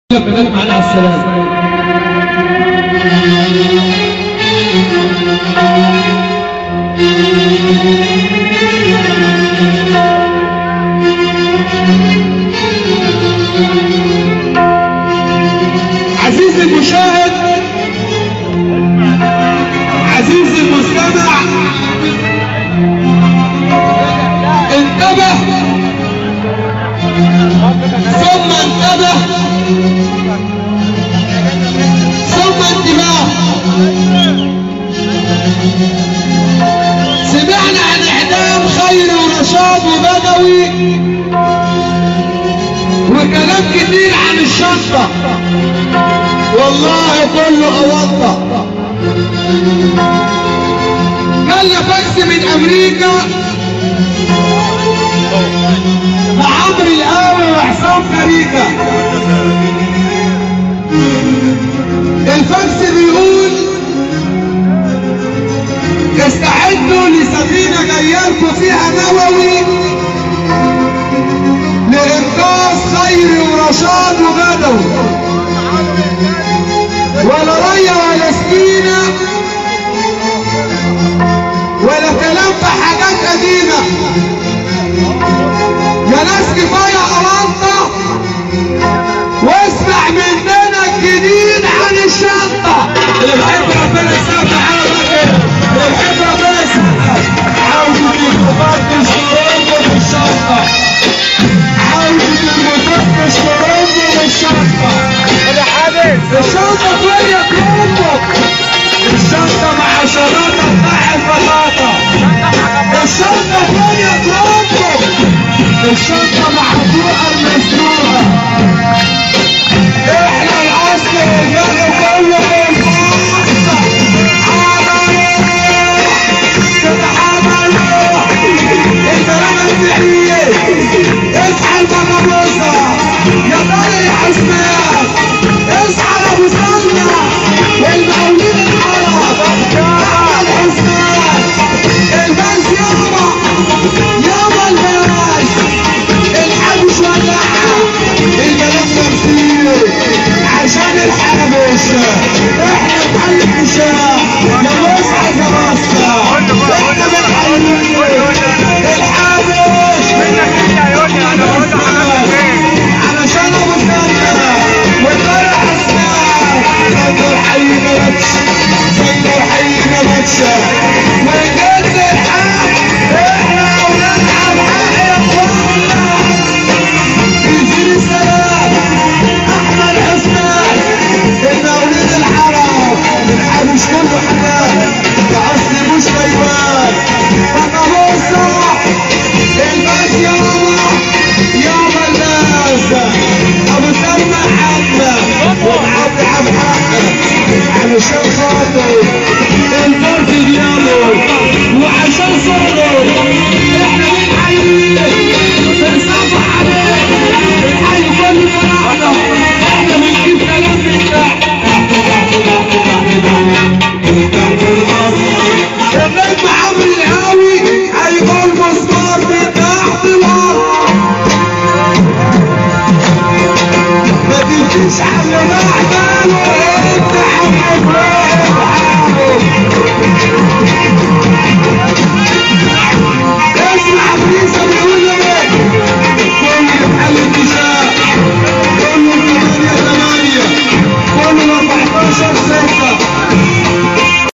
كذلك مع السلامة عزيزي المشاهد عزيزي المستمع انتبه ثم انتبه ثم انتباه سمعنا عن اعدام خير ونشاط وبدوي وكلام كتير عن الشنطه والله كله أوضح جالنا فاكس من أمريكا لعمرو القاوي وحسام كريكا الفاكس بيقول استعدوا لسفينة جايالكم فيها نووي لإنقاذ خيري ورشاد وبدوي ولا ريا ولا سكينة ولا كلام في حاجات قديمة يا ناس كفاية أرانطة واسمع مننا الجديد عن الشنطة اللي بحب ربنا يسامح تعالى بقى كده اللي بحب ربنا يسامح عاوز المفتش ترمه في الشنطة عاوز المفتش ترمه في الشنطة الشنطة فين يا كرومبك الشنطة مع شراطة مع البلاطة الشنطة فين يا كرومبك الشنطة مع البوقة المسروقة احنا الاصل والجهل كله بالمقصة عملوا تتحملوا الكلام المسيحيين اصحى البقبوسة يا طارق يا حسنان اصحى يا ابو سلمى والمقاولين العرب احمد حسنان الباس يابا يابا الباس الحبش ولعها الملف تمثيل عشان الحبش احنا بحي الحشام يا مصحى يا مصحى احنا بنحيي الحبش علشان ابو سلمى والطرح اسماء سيدنا حي نبتش سيدنا حي نبتش وجد الحق احنا اولاد عم حق يا اخوانا يزيد السلام احمد حسنان المولد الحرام الحبش كله حنان تعصي مش غيبان بقى بصة الباس يابا يابا الناس ابو سلمى حمد ومعبي عم حقك علشان خاطر الفرد دياله وعشان صبره احنا بنحييه بنصبح عليه بنحيي كل فرحنا احنا بنجيب كلام من تحت تحت تحت تحت تحت تحت الارض النجم عمرو الهاوي هيقول مسمار من تحت الارض ما تمشيش على بعدله